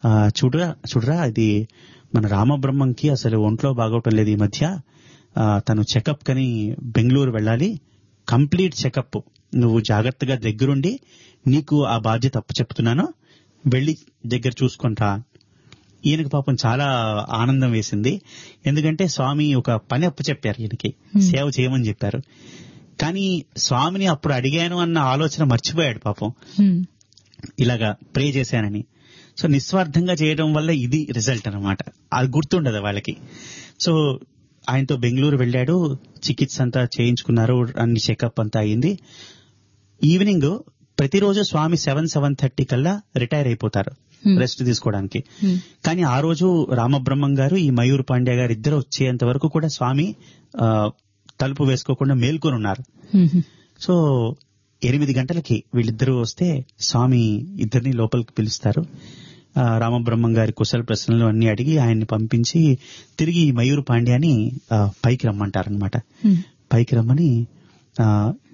ఆ, చూడరా చూడరా ఇది మన రామబ్రహ్మంకి అసలు ఒంట్లో బాగోవటం లేదు ఈ మధ్య ఆ, తను చెకప్ కని బెంగళూరు వెళ్ళాలి కంప్లీట్ చెకప్ నువ్వు జాగ్రత్తగా దగ్గరుండి నీకు ఆ బాధ్యత అప్పు చెప్తున్నాను వెళ్ళి దగ్గర చూసుకుంటా ఈయనకి పాపం చాలా ఆనందం వేసింది ఎందుకంటే స్వామి ఒక పని అప్పు చెప్పారు ఈయనకి సేవ చేయమని చెప్పారు కానీ స్వామిని అప్పుడు అడిగాను అన్న ఆలోచన మర్చిపోయాడు పాపం హ్మ్. ఇలాగా ప్రే చేశానని సో నిస్వార్థంగా చేయడం వల్ల ఇది రిజల్ట్ అన్నమాట అది గుర్తుండదు వాళ్ళకి సో ఆయనతో బెంగళూరు వెళ్ళాడు చికిత్స అంతా చేయించుకున్నారు అన్ని చెకప్ అంతా అయింది ఈవినింగ్ ప్రతిరోజు స్వామి సెవెన్ సెవెన్ థర్టీ కల్లా రిటైర్ అయిపోతారు Hmm. రెస్ట్ తీసుకోవడానికి హ్మ్. కానీ ఆ రోజు రామబ్రహ్మం గారు ఈ మయూర్ పాండ్య గారు ఇద్దరు వచ్చేంత వరకు కూడా స్వామి ఆ, తలుపు వేసుకోకుండా మేల్కొని ఉన్నారు హ్మ్. హ్మ్. సో ఎనిమిది గంటలకి వీళ్ళిద్దరూ వస్తే స్వామి ఇద్దరిని లోపలికి పిలుస్తారు ఆ, రామబ్రహ్మం గారి కుశల ప్రశ్నలు అన్ని అడిగి ఆయన్ని పంపించి తిరిగి మయూర్ పాండ్యాని ఆ, పైకి రమ్మంటారనమాట హ్మ్. పైకి రమ్మని ఆ,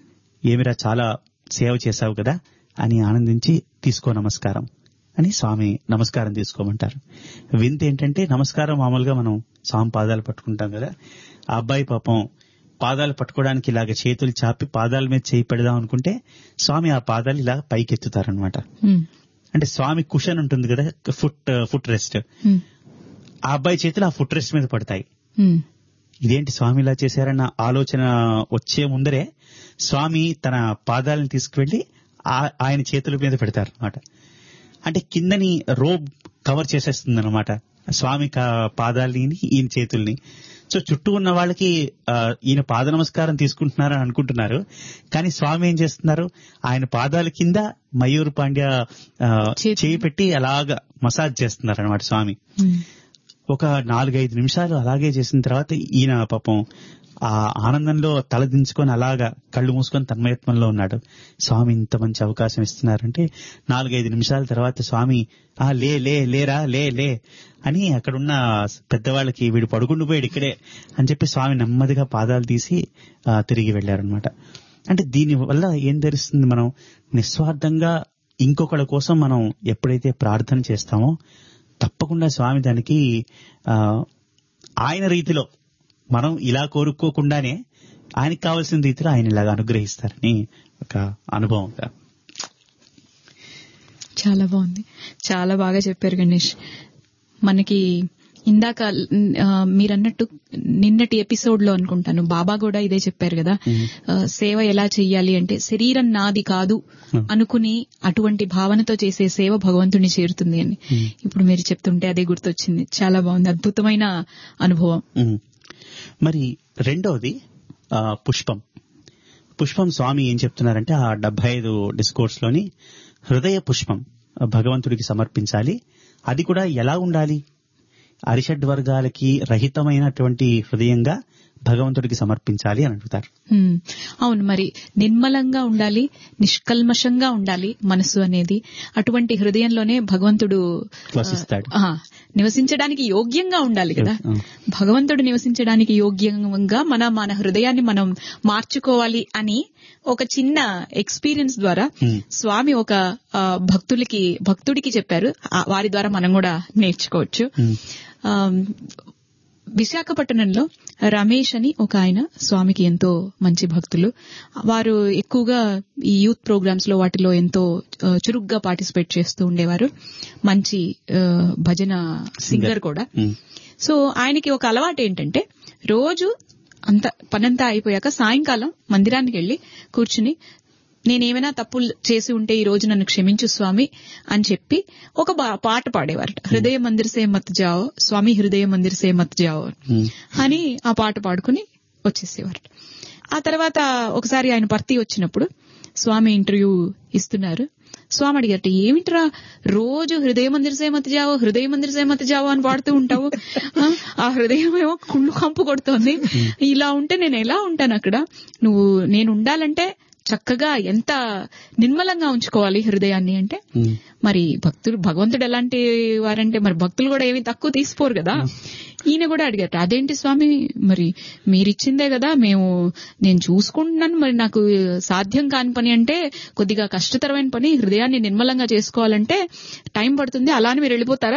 ఏమిరా చాలా సేవ చేశావు కదా అని ఆనందించి తీసుకో నమస్కారం అని స్వామి నమస్కారం తీసుకోమంటారు వింత ఏంటంటే నమస్కారం మామూలుగా మనం స్వామి పాదాలు పట్టుకుంటాం కదా ఆ అబ్బాయి పాపం పాదాలు పట్టుకోవడానికి ఇలాగ చేతులు చాపి పాదాల మీద చేయి పెడదాం అనుకుంటే స్వామి ఆ పాదాలు ఇలా పైకి ఎత్తుతారనమాట హ్మ్. అంటే స్వామి కుషన్ ఉంటుంది కదా ఫుట్ ఫుట్ రెస్ట్ హ్మ్. ఆ అబ్బాయి చేతులు ఆ ఫుట్ రెస్ట్ మీద పడతాయి హ్మ్. ఇదేంటి స్వామి ఇలా చేశారన్న ఆలోచన వచ్చే ముందరే స్వామి తన పాదాలను తీసుకువెళ్లి ఆ- ఆయన చేతుల మీద పెడతారు అనమాట అంటే కిందని రోబ్ కవర్ చేసేస్తుంది అనమాట స్వామి కా- పాదాలని ఈయన చేతుల్ని సో చుట్టూ ఉన్న వాళ్ళకి ఆ, ఈయన పాద నమస్కారం తీసుకుంటున్నారని అనుకుంటున్నారు కానీ స్వామి ఏం చేస్తున్నారు ఆయన పాదాల కింద మయూర్ పాండ్య ఆ, చేతులు. చేయి పెట్టి అలాగా మసాజ్ చేస్తున్నారు అనమాట స్వామి హ్మ్. ఒక నాలుగైదు నిమిషాలు అలాగే చేసిన తర్వాత ఈయన పాపం ఆ ఆనందంలో తల దించుకొని అలాగా కళ్ళు మూసుకొని తన్మయత్వంలో ఉన్నాడు స్వామి ఇంత మంచి అవకాశం ఇస్తున్నారంటే నాలుగైదు నిమిషాల తర్వాత స్వామి ఆ లే లే లేరా లే లే అని అక్కడున్న పెద్దవాళ్ళకి వీడు పడుకుండిపోయాడు ఇక్కడే అని చెప్పి స్వామి నెమ్మదిగా పాదాలు తీసి ఆ, తిరిగి వెళ్లారనమాట అంటే దీని వల్ల ఏం తెలుస్తుంది మనం నిస్వార్థంగా ఇంకొకళ్ళ కోసం మనం ఎప్పుడైతే ప్రార్థన చేస్తామో తప్పకుండా స్వామి దానికి ఆ, ఆయన రీతిలో మనం ఇలా కోరుకోకుండానే ఆయనకి కావాల్సిన రీతిలో ఆయన ఇలాగ అనుగ్రహిస్తారని ఒక అనుభవం చాలా బాగుంది చాలా బాగా చెప్పారు గణేష్ మనకి ఇందాక ఆ, మీరన్నట్టు నిన్నటి ఎపిసోడ్ లో అనుకుంటాను బాబా కూడా ఇదే చెప్పారు కదా ఆ, సేవ ఎలా చెయ్యాలి అంటే శరీరం నాది కాదు అనుకుని అటువంటి భావనతో చేసే సేవ భగవంతుని చేరుతుంది అని ఇప్పుడు మీరు చెప్తుంటే అదే గుర్తొచ్చింది చాలా బాగుంది అద్భుతమైన అనుభవం ఉమ్. మరి రెండవది ఆ, పుష్పం పుష్పం స్వామి ఏం చెప్తున్నారంటే ఆ డెబ్బై ఐదు డిస్కోర్స్ లోని హృదయ పుష్పం ఆ, భగవంతుడికి సమర్పించాలి అది కూడా ఎలా ఉండాలి అరిషడ్ వర్గాలకి రహితమైనటువంటి హృదయంగా భగవంతుడికి సమర్పించాలి అని అడుగుతారు హ్మ్. అవును మరి నిర్మలంగా ఉండాలి నిష్కల్మషంగా ఉండాలి మనసు అనేది అటువంటి హృదయంలోనే భగవంతుడు వసిస్తాడు. ఆ, నివసించడానికి యోగ్యంగా ఉండాలి కదా ఆ. భగవంతుడు నివసించడానికి యోగ్యంగా మన మన హృదయాన్ని మనం మార్చుకోవాలి అని ఒక చిన్న ఎక్స్పీరియన్స్ ద్వారా హ్మ్. స్వామి ఒక ఆ, భక్తులకి భక్తుడికి చెప్పారు ఆ, వారి ద్వారా మనం కూడా నేర్చుకోవచ్చు ఉమ్. ఆ, విశాఖపట్నంలో రమేష్ అని ఒక ఆయన స్వామికి ఎంతో మంచి భక్తులు వారు ఎక్కువగా ఈ యూత్ ప్రోగ్రామ్స్ లో వాటిలో ఎంతో ఆ, చురుగ్గా పార్టిసిపేట్ చేస్తూ ఉండేవారు మంచి ఆ, భజన సింగర్ కూడా ఉమ్. సో ఆయనకి ఒక అలవాటు ఏంటంటే రోజు అంత పనంతా అయిపోయాక సాయంకాలం మందిరానికి వెళ్లి కూర్చుని నేనేమైనా తప్పులు చేసి ఉంటే ఈ రోజు నన్ను క్షమించు స్వామి అని చెప్పి ఒక బా- పాట పాడేవారట హృదయ మందిర్ సే మత్ జావో స్వామి హృదయ మందిర్ సే మత్ జావో ఉమ్. అని ఆ పాట పాడుకుని వచ్చేసేవారు ఆ తర్వాత ఒకసారి ఆయన భర్తీ వచ్చినప్పుడు స్వామి ఇంటర్వ్యూ ఇస్తున్నారు స్వామి అడిగారట ఏమిట్రా రోజు హృదయ మందిర్ సేమతి జావో హృదయ మందిర్ సేమతి జావో అని పాడుతూ ఉంటావు ఆ, ఆ హృదయం ఏమో కుళ్ళు కంపు కొడుతోంది ఇలా ఉంటే నేను ఎలా ఉంటాను అక్కడ నువ్వు నేను ఉండాలంటే చక్కగా ఎంత నిర్మలంగా ఉంచుకోవాలి హృదయాన్ని అంటే ఉమ్. మరి భక్తులు భగవంతుడు ఎలాంటి వారంటే మరి భక్తులు కూడా ఏమీ తక్కువ తీసిపోరు కదా ఈయన కూడా అడిగారు అదేంటి స్వామి మరి మీరిచ్చిందే కదా మేము నేను చూసుకుంటున్నాను మరి నాకు సాధ్యం కాని పని అంటే కొద్దిగా కష్టతరమైన పని హృదయాన్ని నిర్మలంగా చేసుకోవాలంటే టైం పడుతుంది అలానే మీరు వెళ్ళిపోతారా